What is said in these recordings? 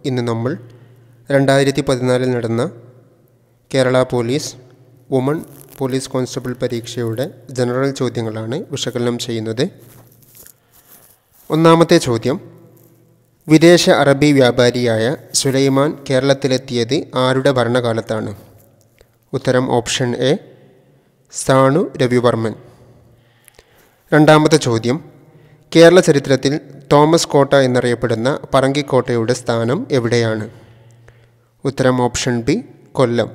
ഇന്ന് നമ്മൾ രണ്ടായിരത്തി പതിനാലിൽ നടന്ന Kerala police woman police constable പരീക്ഷയുടെ ജനറൽ ചോദ്യങ്ങളാണ് വിശകലനം ചെയ്യുന്നത് ഒന്നാമത്തെ ചോദ്യം വിദേശ അറബി വ്യാപാരിയായ സുലൈമാൻ കേരളത്തിലെത്തിയത് ആരുടെ ഭരണകാലത്താണ് ഉത്തരം ഓപ്ഷൻ എ സാണു രവിവർമ്മൻ രണ്ടാമത്തെ ചോദ്യം കേരള ചരിത്രത്തിൽ തോമസ് കോട്ട എന്നറിയപ്പെടുന്ന പറങ്കിക്കോട്ടയുടെ സ്ഥാനം എവിടെയാണ് ഉത്തരം ഓപ്ഷൻ ബി കൊല്ലം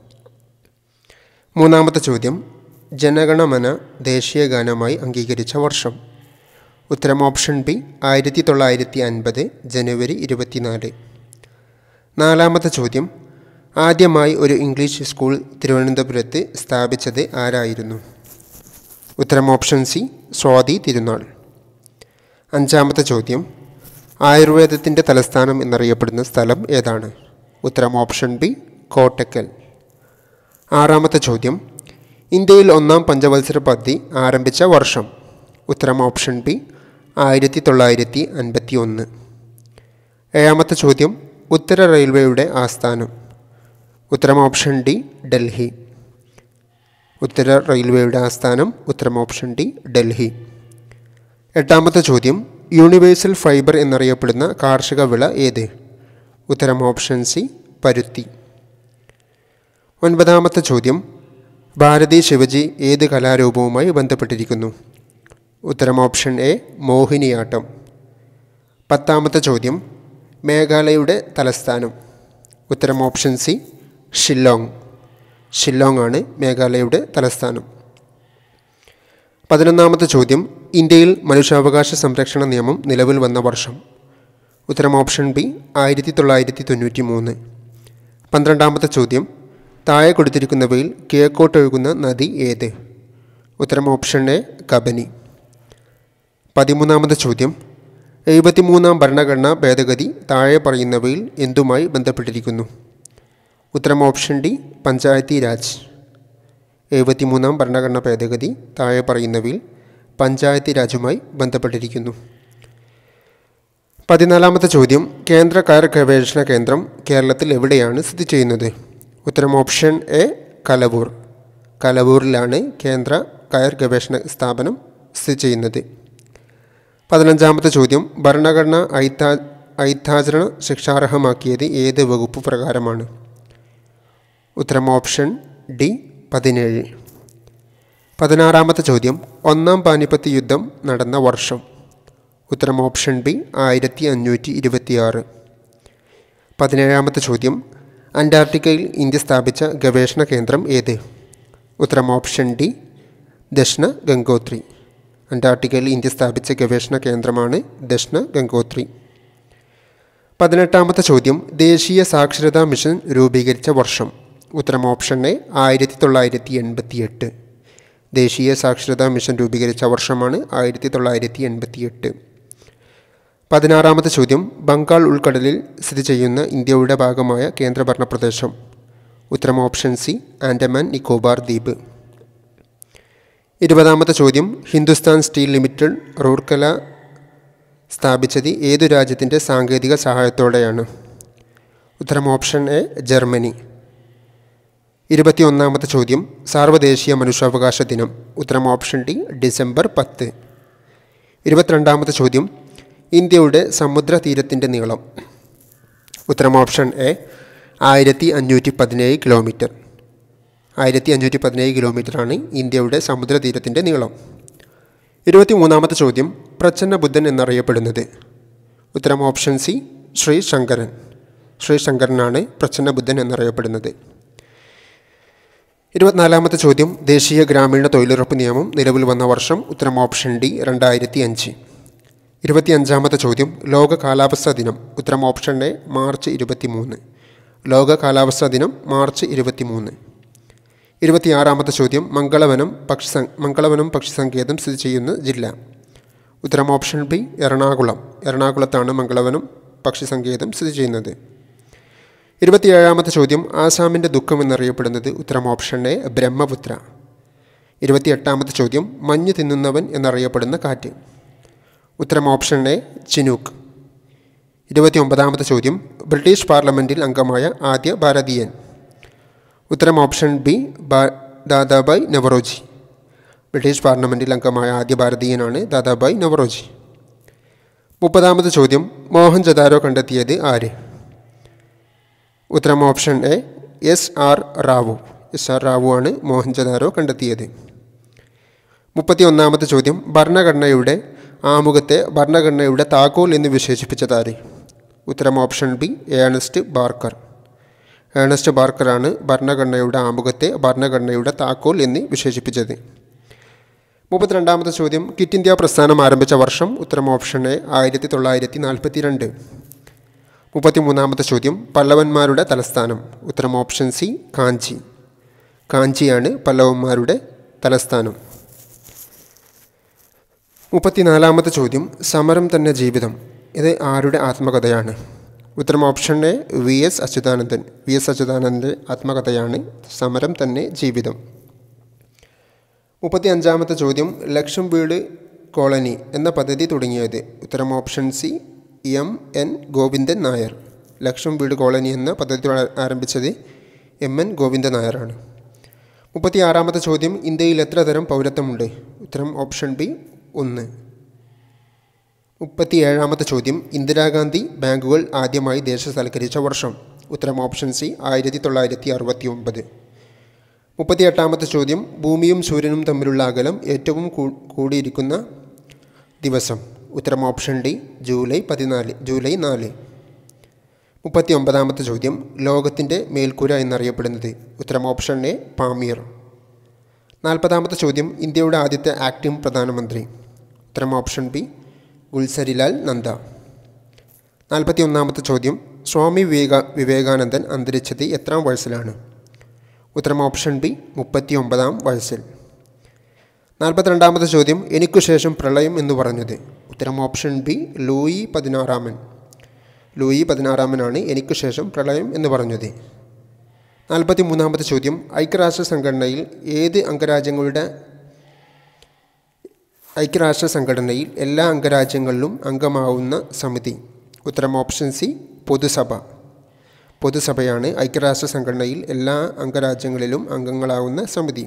മൂന്നാമത്തെ ചോദ്യം ജനഗണമന ദേശീയ ഗാനമായി അംഗീകരിച്ച വർഷം ഉത്തരം ഓപ്ഷൻ ബി ആയിരത്തി തൊള്ളായിരത്തി അൻപത് ജനുവരി ഇരുപത്തിനാല് നാലാമത്തെ ചോദ്യം ആദ്യമായി ഒരു ഇംഗ്ലീഷ് സ്കൂൾ തിരുവനന്തപുരത്ത് സ്ഥാപിച്ചത് ആരായിരുന്നു ഉത്തരം ഓപ്ഷൻ സി സ്വാതി തിരുനാൾ അഞ്ചാമത്തെ ചോദ്യം ആയുർവേദത്തിൻ്റെ തലസ്ഥാനം എന്നറിയപ്പെടുന്ന സ്ഥലം ഏതാണ് ഉത്തരം ഓപ്ഷൻ ബി കോട്ടക്കൽ ആറാമത്തെ ചോദ്യം ഇന്ത്യയിൽ ഒന്നാം പഞ്ചവത്സര പദ്ധതി ആരംഭിച്ച വർഷം ഉത്തരം ഓപ്ഷൻ ബി ആയിരത്തി തൊള്ളായിരത്തി അൻപത്തി ഒന്ന് ഏഴാമത്തെ ചോദ്യം ഉത്തര റെയിൽവേയുടെ ആസ്ഥാനം ഉത്തരം ഓപ്ഷൻ ഡി ഡൽഹി ഉത്തര റെയിൽവേയുടെ ആസ്ഥാനം ഉത്തരം ഓപ്ഷൻ ഡി ഡൽഹി എട്ടാമത്തെ ചോദ്യം യൂണിവേഴ്സൽ ഫൈബർ എന്നറിയപ്പെടുന്ന കാർഷിക വിള ഏത് ഉത്തരം ഓപ്ഷൻ സി പരുത്തി ഒൻപതാമത്തെ ചോദ്യം ഭാരതി ശിവജി ഏത് കലാരൂപവുമായി ബന്ധപ്പെട്ടിരിക്കുന്നു ഉത്തരം ഓപ്ഷൻ എ മോഹിനിയാട്ടം പത്താമത്തെ ചോദ്യം മേഘാലയയുടെ തലസ്ഥാനം ഉത്തരം ഓപ്ഷൻ സി ഷില്ലോങ് ഷില്ലോങ് ആണ് മേഘാലയയുടെ തലസ്ഥാനം പതിനൊന്നാമത്തെ ചോദ്യം ഇന്ത്യയിൽ മനുഷ്യാവകാശ സംരക്ഷണ നിയമം നിലവിൽ വന്ന വർഷം ഉത്തരം ഓപ്ഷൻ ബി ആയിരത്തി തൊള്ളായിരത്തി തൊണ്ണൂറ്റി മൂന്ന് പന്ത്രണ്ടാമത്തെ ചോദ്യം താഴെ കൊടുത്തിരിക്കുന്നവയിൽ കിഴക്കോട്ടൊഴുകുന്ന നദി ഏത് ഉത്തരം ഓപ്ഷൻ എ കബനി പതിമൂന്നാമത്തെ ചോദ്യം എഴുപത്തിമൂന്നാം ഭരണഘടനാ ഭേദഗതി താഴെ പറയുന്നവയിൽ എന്തുമായി ബന്ധപ്പെട്ടിരിക്കുന്നു ഉത്തരം ഓപ്ഷൻ ഡി പഞ്ചായത്തി രാജ് എഴുപത്തിമൂന്നാം ഭരണഘടനാ ഭേദഗതി താഴെ പറയുന്നവയിൽ പഞ്ചായത്തി രാജുമായി ബന്ധപ്പെട്ടിരിക്കുന്നു പതിനാലാമത്തെ ചോദ്യം കേന്ദ്ര കയർ ഗവേഷണ കേന്ദ്രം കേരളത്തിൽ എവിടെയാണ് സ്ഥിതി ചെയ്യുന്നത് ഉത്തരം ഓപ്ഷൻ എ കലവൂർ കലവൂരിലാണ് കേന്ദ്ര കയർ ഗവേഷണ സ്ഥാപനം സ്ഥിതി ചെയ്യുന്നത് പതിനഞ്ചാമത്തെ ചോദ്യം ഭരണഘടന ഐത്താ ഐത്താചരണ ശിക്ഷാർഹമാക്കിയത് ഏത് വകുപ്പ് പ്രകാരമാണ് ഉത്തരം ഓപ്ഷൻ ഡി പതിനേഴ് പതിനാറാമത്തെ ചോദ്യം ഒന്നാം പാനിപ്പത്ത് യുദ്ധം നടന്ന വർഷം ഉത്തരം ഓപ്ഷൻ ബി ആയിരത്തി അഞ്ഞൂറ്റി ഇരുപത്തിയാറ് പതിനേഴാമത്തെ ചോദ്യം അന്റാർട്ടിക്കയിൽ ഇന്ത്യ സ്ഥാപിച്ച ഗവേഷണ കേന്ദ്രം ഏത് ഉത്തരം ഓപ്ഷൻ ഡി ദക്ഷിണ ഗംഗോത്രി അന്റാർട്ടിക്കയിൽ ഇന്ത്യ സ്ഥാപിച്ച ഗവേഷണ കേന്ദ്രമാണ് ദക്ഷിണ ഗംഗോത്രി പതിനെട്ടാമത്തെ ചോദ്യം ദേശീയ സാക്ഷരതാ മിഷൻ രൂപീകരിച്ച വർഷം ഉത്തരം ഓപ്ഷൻ എ ആയിരത്തി തൊള്ളായിരത്തി എൺപത്തി എട്ട് ദേശീയ സാക്ഷരതാ മിഷൻ രൂപീകരിച്ച വർഷമാണ് ആയിരത്തി തൊള്ളായിരത്തി എൺപത്തി എട്ട് പതിനാറാമത്തെ ചോദ്യം ബംഗാൾ ഉൾക്കടലിൽ സ്ഥിതി ചെയ്യുന്ന ഇന്ത്യയുടെ ഭാഗമായ കേന്ദ്രഭരണ പ്രദേശം ഉത്തരം ഓപ്ഷൻ സി ആൻഡമാൻ നിക്കോബാർ ദ്വീപ് ഇരുപതാമത്തെ ചോദ്യം ഹിന്ദുസ്ഥാൻ സ്റ്റീൽ ലിമിറ്റഡ് റൂർക്കല സ്ഥാപിച്ചത് ഏതു രാജ്യത്തിൻ്റെ സാങ്കേതിക സഹായത്തോടെയാണ് ഉത്തരം ഓപ്ഷൻ എ ജർമ്മനി ഇരുപത്തിയൊന്നാമത്തെ ചോദ്യം സാർവദേശീയ മനുഷ്യാവകാശ ദിനം ഉത്തരം ഓപ്ഷൻ ഡി ഡിസംബർ പത്ത് ഇരുപത്തിരണ്ടാമത്തെ ചോദ്യം ഇന്ത്യയുടെ സമുദ്ര തീരത്തിൻ്റെ നീളം ഉത്തരം ഓപ്ഷൻ എ ആയിരത്തി അഞ്ഞൂറ്റി പതിനേഴ് കിലോമീറ്റർ ആയിരത്തി അഞ്ഞൂറ്റി പതിനേഴ് കിലോമീറ്ററാണ് ഇന്ത്യയുടെ സമുദ്ര തീരത്തിൻ്റെ നീളം ഇരുപത്തി മൂന്നാമത്തെ ചോദ്യം പ്രച്ഛന്ന ബുദ്ധൻ എന്നറിയപ്പെടുന്നത് ഉത്തരം ഓപ്ഷൻ സി ശ്രീ ശങ്കരൻ ശ്രീ ശങ്കരനാണ് പ്രച്ഛന്ന ബുദ്ധൻ എന്നറിയപ്പെടുന്നത് ഇരുപത്തിനാലാമത്തെ ചോദ്യം ദേശീയ ഗ്രാമീണ തൊഴിലുറപ്പ് നിയമം നിലവിൽ വന്ന വർഷം ഉത്തരം ഓപ്ഷൻ ഡി രണ്ടായിരത്തി അഞ്ച് ഇരുപത്തിയഞ്ചാമത്തെ ചോദ്യം ലോക കാലാവസ്ഥാ ദിനം ഉത്തരം ഓപ്ഷൻ എ മാർച്ച് ഇരുപത്തി മൂന്ന് ലോക കാലാവസ്ഥാ ദിനം മാർച്ച് ഇരുപത്തി മൂന്ന് ഇരുപത്തിയാറാമത്തെ ചോദ്യം മംഗളവനം പക്ഷി സ മംഗളവനം പക്ഷി സങ്കേതം സ്ഥിതി ചെയ്യുന്ന ജില്ല ഉത്തരം ഓപ്ഷൻ ബി എറണാകുളം എറണാകുളത്താണ് മംഗളവനം പക്ഷി സങ്കേതം സ്ഥിതി ചെയ്യുന്നത് ഇരുപത്തിയേഴാമത്തെ ചോദ്യം ആസാമിൻ്റെ ദുഃഖം എന്നറിയപ്പെടുന്നത് ഉത്തരം ഓപ്ഷൻ എ ബ്രഹ്മപുത്ര ഇരുപത്തിയെട്ടാമത്തെ ചോദ്യം മഞ്ഞ് തിന്നുന്നവൻ എന്നറിയപ്പെടുന്ന കാറ്റ് ഉത്തരം ഓപ്ഷൻ എ ചിനൂക്ക് ഇരുപത്തി ഒമ്പതാമത്തെ ചോദ്യം ബ്രിട്ടീഷ് പാർലമെൻറ്റിൽ അംഗമായ ആദ്യ ഭാരതീയൻ ഉത്തരം option B Dadabhai Naoroji British പാർലമെൻറ്റിൽ അംഗമായ ആദ്യ ഭാരതീയനാണ് ദാദാബായ് നവറോജി മുപ്പതാമത് ചോദ്യം മോഹൻജദാരോ കണ്ടെത്തിയത് ആര് ഉത്തരം option A S R Rao S R Rao ആണ് മോഹൻജദാരോ കണ്ടെത്തിയത് മുപ്പത്തി ഒന്നാമത്തെ ചോദ്യം ഭരണഘടനയുടെ ആമുഖത്തെ ഭരണഘടനയുടെ താക്കോൽ എന്ന് വിശേഷിപ്പിച്ചതാര് ഉത്തരം option B Ernest Barker Ernest ബാർക്കറാണ് ഭരണഘടനയുടെ ആമുഖത്തെ ഭരണഘടനയുടെ താക്കോൽ എന്ന് വിശേഷിപ്പിച്ചത് മുപ്പത്തിരണ്ടാമത്തെ ചോദ്യം കിറ്റ് ഇന്ത്യ പ്രസ്ഥാനം ആരംഭിച്ച വർഷം ഉത്തരം ഓപ്ഷൻ എ ആയിരത്തി തൊള്ളായിരത്തി നാൽപ്പത്തി രണ്ട് മുപ്പത്തിമൂന്നാമത്തെ ചോദ്യം പല്ലവന്മാരുടെ തലസ്ഥാനം ഉത്തരം ഓപ്ഷൻ സി കാഞ്ചി കാഞ്ചിയാണ് പല്ലവന്മാരുടെ തലസ്ഥാനം മുപ്പത്തിനാലാമത്തെ ചോദ്യം സമരം തന്നെ ജീവിതം ഇത് ആരുടെ ആത്മകഥയാണ് ഉത്തരം option A V S Achuthanandan V S അച്യുതാനന്ദൻ്റെ ആത്മകഥയാണ് സമരം തന്നെ ജീവിതം മുപ്പത്തി അഞ്ചാമത്തെ ചോദ്യം ലക്ഷം വീട് കോളനി എന്ന പദ്ധതി തുടങ്ങിയത് ഉത്തരം option C M N Govindan Nair ലക്ഷം വീട് കോളനി എന്ന പദ്ധതി ആരംഭിച്ചത് എം എൻ ഗോവിന്ദൻ നായരാണ് മുപ്പത്തി ആറാമത്തെ ചോദ്യം ഇന്ത്യയിൽ എത്ര തരം പൗരത്വമുണ്ട് ഉത്തരം ഓപ്ഷൻ ബി ഒന്ന് മുപ്പത്തി ഏഴാമത്തെ ചോദ്യം ഇന്ദിരാഗാന്ധി ബാങ്കുകൾ ആദ്യമായി ദേശസൽക്കരിച്ച വർഷം ഉത്തരം ഓപ്ഷൻ സി ആയിരത്തി തൊള്ളായിരത്തി അറുപത്തി ഒമ്പത് മുപ്പത്തി എട്ടാമത്തെ ചോദ്യം ഭൂമിയും സൂര്യനും തമ്മിലുള്ള അകലം ഏറ്റവും കൂടിയിരിക്കുന്ന ദിവസം ഉത്തരം ഓപ്ഷൻ ഡി ജൂലൈ പതിനാല് ജൂലൈ നാല് മുപ്പത്തി ഒമ്പതാമത്തെ ചോദ്യം ലോകത്തിൻ്റെ മേൽക്കൂര എന്നറിയപ്പെടുന്നത് ഉത്തരം ഓപ്ഷൻ എ പാമീർ നാൽപ്പതാമത്തെ ചോദ്യം ഇന്ത്യയുടെ ആദ്യത്തെ ആക്ടിംഗ് പ്രധാനമന്ത്രി ഉത്തരം ഓപ്ഷൻ ബി ഗുൽസരിലാൽ നന്ദ നാൽപ്പത്തി ഒന്നാമത്തെ ചോദ്യം സ്വാമി വിവേക വിവേകാനന്ദൻ അന്തരിച്ചത് എത്രാം വയസ്സിലാണ് ഉത്തരം ഓപ്ഷൻ ബി മുപ്പത്തി ഒമ്പതാം വയസ്സിൽ നാൽപ്പത്തിരണ്ടാമത്തെ ചോദ്യം എനിക്കു ശേഷം പ്രളയം എന്ന് പറഞ്ഞത് ഉത്തരം ഓപ്ഷൻ ബി ലൂയി പതിനാറാമൻ ലൂയി പതിനാറാമനാണ് എനിക്കു ശേഷം പ്രളയം എന്ന് പറഞ്ഞത് നാൽപ്പത്തി മൂന്നാമത്തെ ചോദ്യം ഐക്യരാഷ്ട്ര സംഘടനയിൽ ഏത് അംഗരാജ്യങ്ങളുടെ ഐക്യരാഷ്ട്ര സംഘടനയിൽ എല്ലാ അംഗരാജ്യങ്ങളിലും അംഗമാവുന്ന സമിതി ഉത്തരം ഓപ്ഷൻ സി പൊതുസഭ പൊതുസഭയാണ് ഐക്യരാഷ്ട്ര സംഘടനയിൽ എല്ലാ അംഗരാജ്യങ്ങളിലും അംഗങ്ങളാവുന്ന സമിതി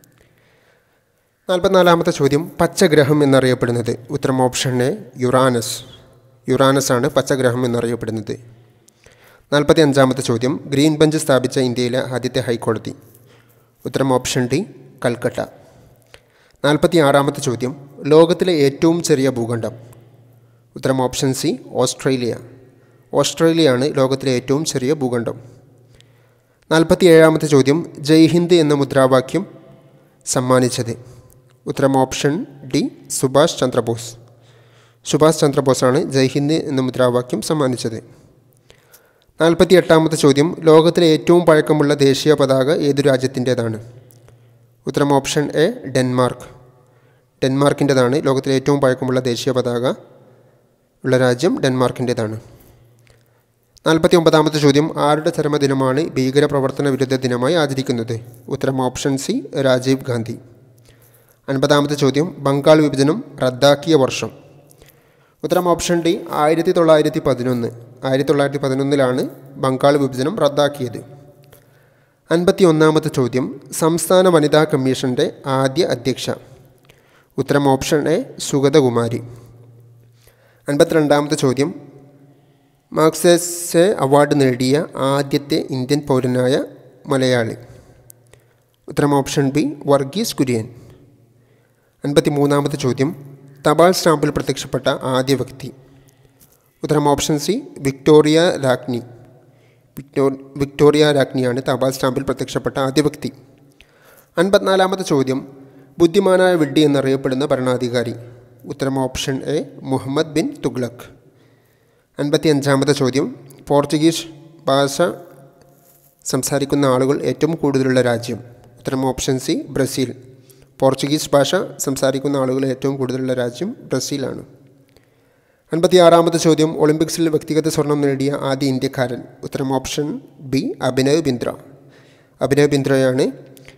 നാൽപ്പത്തിനാലാമത്തെ ചോദ്യം പച്ചഗ്രഹം എന്നറിയപ്പെടുന്നത് ഉത്തരം ഓപ്ഷൻ എ യുറാനസ് യുറാനസ് ആണ് പച്ചഗ്രഹം എന്നറിയപ്പെടുന്നത് നാൽപ്പത്തി അഞ്ചാമത്തെ ചോദ്യം ഗ്രീൻ ബെഞ്ച് സ്ഥാപിച്ച ഇന്ത്യയിലെ ആദ്യത്തെ ഹൈക്കോടതി ഉത്തരം ഓപ്ഷൻ ഡി കൽക്കട്ട നാൽപ്പത്തി ആറാമത്തെ ചോദ്യം ലോകത്തിലെ ഏറ്റവും ചെറിയ ഭൂഖണ്ഡം ഉത്തരം ഓപ്ഷൻ സി ഓസ്ട്രേലിയ ഓസ്ട്രേലിയയാണ് ലോകത്തിലെ ഏറ്റവും ചെറിയ ഭൂഖണ്ഡം നാൽപ്പത്തി ഏഴാമത്തെ ചോദ്യം ജയ് ഹിന്ദ് എന്ന മുദ്രാവാക്യം സമ്മാനിച്ചത് ഉത്തരം ഓപ്ഷൻ ഡി സുഭാഷ് ചന്ദ്രബോസ് സുഭാഷ് ചന്ദ്രബോസാണ് ജയ് ഹിന്ദ് എന്ന മുദ്രാവാക്യം സമ്മാനിച്ചത് നാൽപ്പത്തി എട്ടാമത്തെ ചോദ്യം ലോകത്തിലെ ഏറ്റവും പഴക്കമുള്ള ദേശീയ പതാക ഏതു രാജ്യത്തിൻ്റേതാണ് ഉത്തരം ഓപ്ഷൻ എ ഡെൻമാർക്ക് ഡെൻമാർക്കിൻ്റെതാണ് ലോകത്തിലെ ഏറ്റവും പഴക്കമുള്ള ദേശീയ പതാക ഉള്ള രാജ്യം ഡെൻമാർക്കിൻ്റേതാണ് നാൽപ്പത്തി ഒമ്പതാമത്തെ ചോദ്യം ആരുടെ ചരമദിനമാണ് ഭീകരപ്രവർത്തന വിരുദ്ധ ദിനമായി ആചരിക്കുന്നത് ഉത്തരം ഓപ്ഷൻ സി രാജീവ് ഗാന്ധി അൻപതാമത്തെ ചോദ്യം ബംഗാൾ വിഭജനം റദ്ദാക്കിയ വർഷം ഉത്തരം ഓപ്ഷൻ ഡി ആയിരത്തി തൊള്ളായിരത്തി പതിനൊന്ന് ആയിരത്തി തൊള്ളായിരത്തി പതിനൊന്നിലാണ് ബംഗാൾ വിഭജനം റദ്ദാക്കിയത് അൻപത്തി ഒന്നാമത്തെ ചോദ്യം സംസ്ഥാന വനിതാ കമ്മീഷൻ്റെ ആദ്യ അധ്യക്ഷ ഉത്തരം ഓപ്ഷൻ എ സുഗതകുമാരി അൻപത്തിരണ്ടാമത്തെ ചോദ്യം മാർക്സസെ അവാർഡ് നേടിയ ആദ്യത്തെ ഇന്ത്യൻ പൗരനായ മലയാളി ഉത്തരം ഓപ്ഷൻ ബി വർഗീസ് കുര്യൻ അൻപത്തി മൂന്നാമത്തെ ചോദ്യം തപാൽ സ്റ്റാമ്പിൽ പ്രത്യക്ഷപ്പെട്ട ആദ്യ വ്യക്തി ഉത്തരം ഓപ്ഷൻ സി വിക്ടോറിയ രാജ്ഞി വിക്ടോ വിക്ടോറിയ രാജ്ഞിയാണ് തപാൽ സ്റ്റാമ്പിൽ പ്രത്യക്ഷപ്പെട്ട ആദ്യ വ്യക്തി അൻപത്തിനാലാമത്തെ ചോദ്യം ബുദ്ധിമാനായ വിഡ്ഢി എന്നറിയപ്പെടുന്ന ഭരണാധികാരി ഉത്തരം ഓപ്ഷൻ എ മുഹമ്മദ് ബിൻ തുഗ്ലക് അൻപത്തി അഞ്ചാമത്തെ ചോദ്യം പോർച്ചുഗീസ് ഭാഷ സംസാരിക്കുന്ന ആളുകൾ ഏറ്റവും കൂടുതലുള്ള രാജ്യം ഉത്തരം ഓപ്ഷൻ സി ബ്രസീൽ പോർച്ചുഗീസ് ഭാഷ സംസാരിക്കുന്ന ആളുകൾ ഏറ്റവും കൂടുതലുള്ള രാജ്യം ബ്രസീലാണ് അൻപത്തി ആറാമത്തെ ചോദ്യം ഒളിമ്പിക്സിൽ വ്യക്തിഗത സ്വർണം നേടിയ ആദ്യ ഇന്ത്യക്കാരൻ ഉത്തരം ഓപ്ഷൻ ബി അഭിനവ് ബിന്ദ്ര അഭിനവ് ബിന്ദ്രയാണ്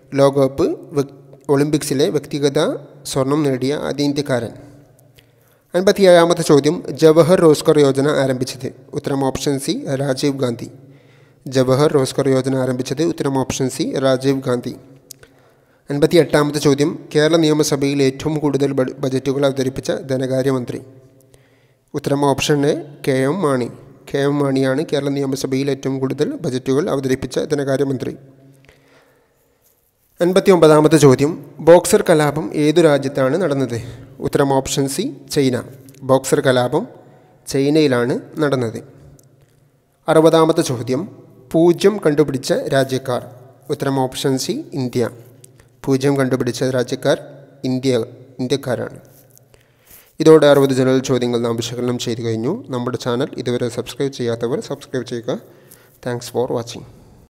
ലോകകപ്പ് ഒളിമ്പിക്സിലെ വ്യക്തിഗത സ്വർണം നേടിയ ആദ്യ ഇന്ത്യക്കാരൻ അൻപത്തിയേഴാമത്തെ ചോദ്യം ജവഹർ റോസ്കർ യോജന ആരംഭിച്ചത് ഉത്തരം ഓപ്ഷൻ സി രാജീവ് ഗാന്ധി ജവഹർ റോസ്കർ യോജന ആരംഭിച്ചത് ഉത്തരം ഓപ്ഷൻ സി രാജീവ് ഗാന്ധി അൻപത്തി എട്ടാമത്തെ ചോദ്യം കേരള നിയമസഭയിൽ ഏറ്റവും കൂടുതൽ ബഡ്- ബജറ്റുകൾ അവതരിപ്പിച്ച ധനകാര്യമന്ത്രി ഉത്തരം option A K M Mani K M മാണിയാണ് കേരള നിയമസഭയിൽ ഏറ്റവും കൂടുതൽ ബജറ്റുകൾ അവതരിപ്പിച്ച ധനകാര്യമന്ത്രി അൻപത്തി ഒമ്പതാമത്തെ ചോദ്യം ബോക്സർ കലാപം ഏതു രാജ്യത്താണ് നടന്നത് ഉത്തരം ഓപ്ഷൻ സി ചൈന ബോക്സർ കലാപം ചൈനയിലാണ് നടന്നത് അറുപതാമത്തെ ചോദ്യം പൂജ്യം കണ്ടുപിടിച്ച രാജ്യക്കാർ ഉത്തരം ഓപ്ഷൻ സി ഇന്ത്യ പൂജ്യം കണ്ടുപിടിച്ച രാജ്യക്കാർ ഇന്ത്യ ഇന്ത്യക്കാരാണ് ഇതോടെ അറുപത് ജനറൽ ചോദ്യങ്ങൾ നാം വിശകലനം ചെയ്തു കഴിഞ്ഞു നമ്മുടെ ചാനൽ ഇതുവരെ സബ്സ്ക്രൈബ് ചെയ്യാത്തവർ സബ്സ്ക്രൈബ് ചെയ്യുക താങ്ക്സ് ഫോർ വാച്ചിങ്